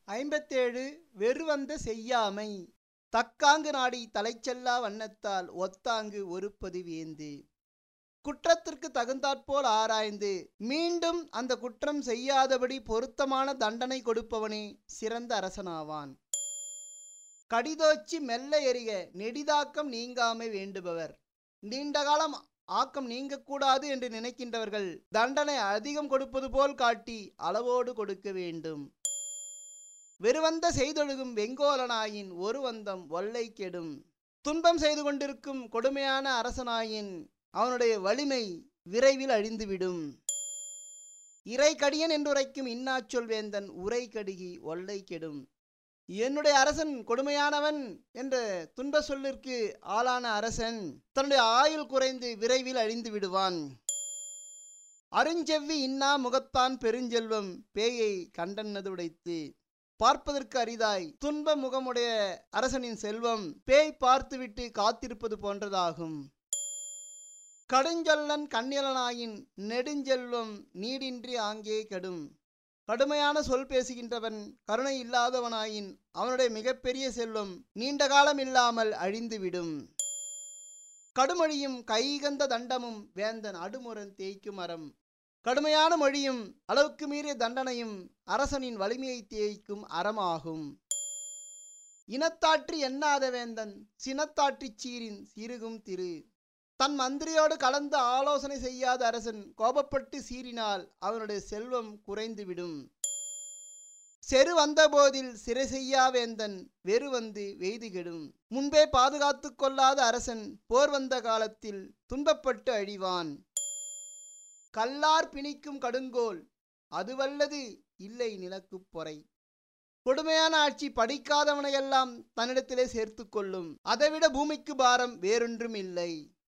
ஐம்பத்தேழு வெறுவந்த செய்யாமை தக்காங்கு நாடி தலைச்செல்லா வண்ணத்தால் ஒத்தாங்கு ஒருப்பது வேந்து குற்றத்திற்கு தகுந்தாற்போல் ஆராய்ந்து மீண்டும் அந்த குற்றம் செய்யாதபடி பொருத்தமான தண்டனை கொடுப்பவனே சிறந்த அரசனாவான் கடிதோச்சி மெல்ல எறிக நெடிதாக்கம் நீங்காமை வேண்டுபவர் நீண்ட காலம் ஆக்கம் நீங்கக்கூடாது என்று நினைக்கின்றவர்கள் தண்டனை அதிகம் கொடுப்பது போல் காட்டி அளவோடு கொடுக்க வேண்டும் வெறுவந்த செய்தொழுகும் வெங்கோலனாயின் ஒரு வந்தம் ஒல்லை கெடும் துன்பம் செய்து கொண்டிருக்கும் கொடுமையான அரசனாயின் அவனுடைய வலிமை விரைவில் அழிந்துவிடும் இறை கடியன் என்றுரைக்கும் இன்னாச்சொல் வேந்தன் உரை கடுகி ஒல்லை கெடும் என்னுடைய அரசன் கொடுமையானவன் என்ற துன்ப சொல்லிற்கு ஆளான அரசன் தன்னுடைய ஆயுள் குறைந்து விரைவில் அழிந்து விடுவான் அருஞ்செவ்வி இன்னா முகத்தான் பெருஞ்செல்வம் பேயை கண்டன்னது உடைத்து பார்ப்பதற்கு அரிதாய் துன்ப முகமுடைய அரசனின் செல்வம் பேய் பார்த்துவிட்டு காத்திருப்பது போன்றதாகும் கடுஞ்சொல்லன் கண்ணியலனாயின் நெடுஞ்செல்வம் நீடின்றி ஆங்கே கெடும் கடுமையான சொல் பேசுகின்றவன் கருணை இல்லாதவனாயின் அவனுடைய மிகப்பெரிய செல்வம் நீண்ட காலம் இல்லாமல் அழிந்துவிடும் கடுமொழியும் கைகந்த தண்டமும் வேந்தன் அடுமுரன் தேய்க்கும் மரம் கடுமையான மொழியும் அளவுக்கு மீறிய தண்டனையும் அரசனின் வலிமையை தேய்க்கும் அறமாகும் இனத்தாற்றி எண்ணாத வேந்தன் சினத்தாற்றிச் சீரின் சிறுகும் திரு தன் மந்திரியோடு கலந்து ஆலோசனை செய்யாத அரசன் கோபப்பட்டு சீறினால் அவனுடைய செல்வம் குறைந்துவிடும் செரு வந்தபோதில் சிறை செய்யா வேந்தன் வெறு வந்து வெய்துகெடும் முன்பே பாதுகாத்து கொள்ளாத அரசன் போர் வந்த காலத்தில் துன்பப்பட்டு அழிவான் கல்லார் பிணிக்கும் கடுங்கோல் அதுவல்லது இல்லை நிலக்குப் பொறை கொடுமையான ஆட்சி படிக்காதவனையெல்லாம் தன்னிடத்திலே சேர்த்து கொள்ளும் அதைவிட பூமிக்கு பாரம் வேறொன்றும் இல்லை